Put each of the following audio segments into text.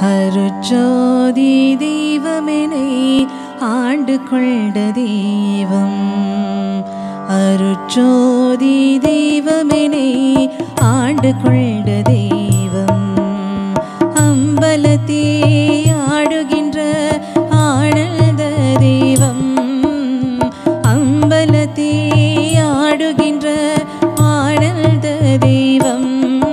அருச்சோதி தெய்வமெனை ஆண்டு கொண்ட தெய்வம் அருச்சோதி தெய்வமெனை ஆண்டு கொண்ட தெய்வம் அம்பலத்தே ஆடுகின்ற ஆனந்த தெய்வம் அம்பலத்தே ஆடுகின்ற ஆனந்த தெய்வம்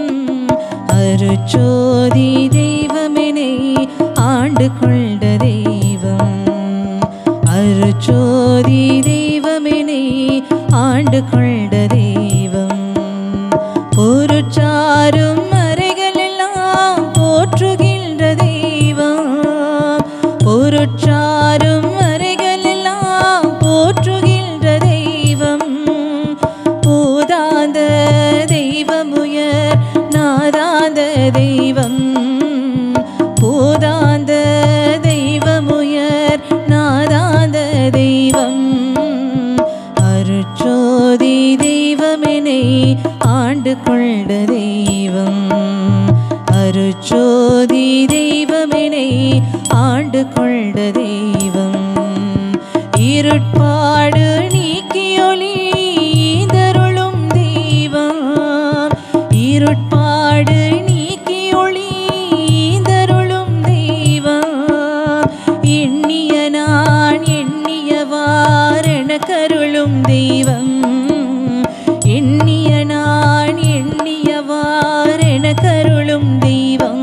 அருச்சோதி தெய்வமெனை ஆண்டு கொண்ட தெய்வம் அருச்சோதி தெய்வமெனை ஆண்டு கொண்ட தெய்வம் பொருட்சாரும் மறைகளெல்லாம் போற்றுகின்ற தெய்வம் பொருட்சாரும் மறைகளெல்லாம் போற்றுகின்ற தெய்வம் பூதாந்த தெய்வமுயர் நாதாந்த தெய்வம் பூதாந்த தெய்வமுயர் நாதாந்த தெய்வம் அருச்சோதி தெய்வமெனை ஆண்டு கொண்ட தெய்வம் அருச்சோதி தெய்வமெனை ஆண்டு கொண்ட தெய்வம் இருட்பாடு நீக்கியொளி தருளும் தெய்வம் இருட்பாடு நீக்கியொளி தருளும் தெய்வம் எண்ணிய நான் எண்ணியவாரண கருளும் தெய்வம் எண்ணிய நான் எண்ணியவாரண கருளும் தெய்வம்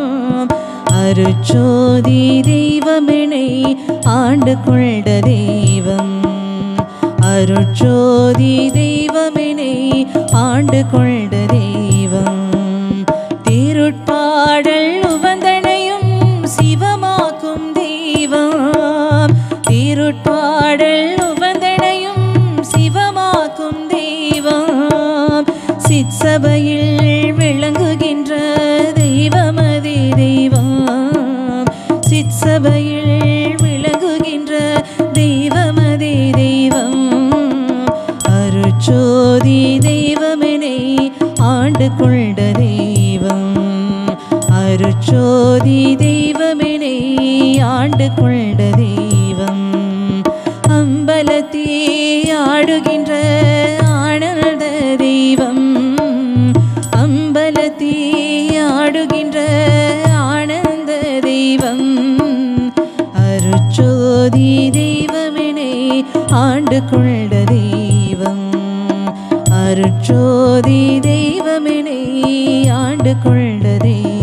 அருச்சோதி தெய்வமெனை ஆண்டு கொண்ட தெய்வம் அருட்சோதி தெய்வமெனை ஆண்டு கொண்ட தெய்வம் திருட்பாடல் உவந்தனையும் சிவமாக்கும் தெய்வம் திருட்பாடல் உவந்தனையும் சிவமாக்கும் தெய்வம் சிற்சபையில் விளங்குகின்ற தெய்வமதி தெய்வம் சிற்சபையில் விளங்குகின்ற தெய்வமதி தெய்வம் அருச்சோதி தெய்வமெனை ஆண்டு கொண்ட தெய்வம் அருச்சோதி தெய்வமெனை ஆண்டு கொண்ட தெய்வம் அம்பலத்தே ஆடுகின்ற ஆனந்த தெய்வம் அம்பலத்தே ஆடுகின்ற ஆனந்த தெய்வம் அருச்சோதி தெய்வமெனை ஆண்டு கொண்ட தெய்வம் அருச்சோதி தெய்வமெனை ஆண்டு கொண்ட தெய்வம்